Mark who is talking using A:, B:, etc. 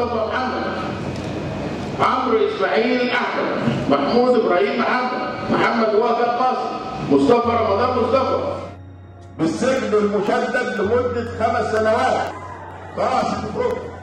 A: مصطفى محمد عمرو اسماعيل احمد محمود ابراهيم محمد محمد وهب القاسم مصطفى رمضان مصطفى
B: بالسجن المشدد لمده خمس سنوات خلاص مبروك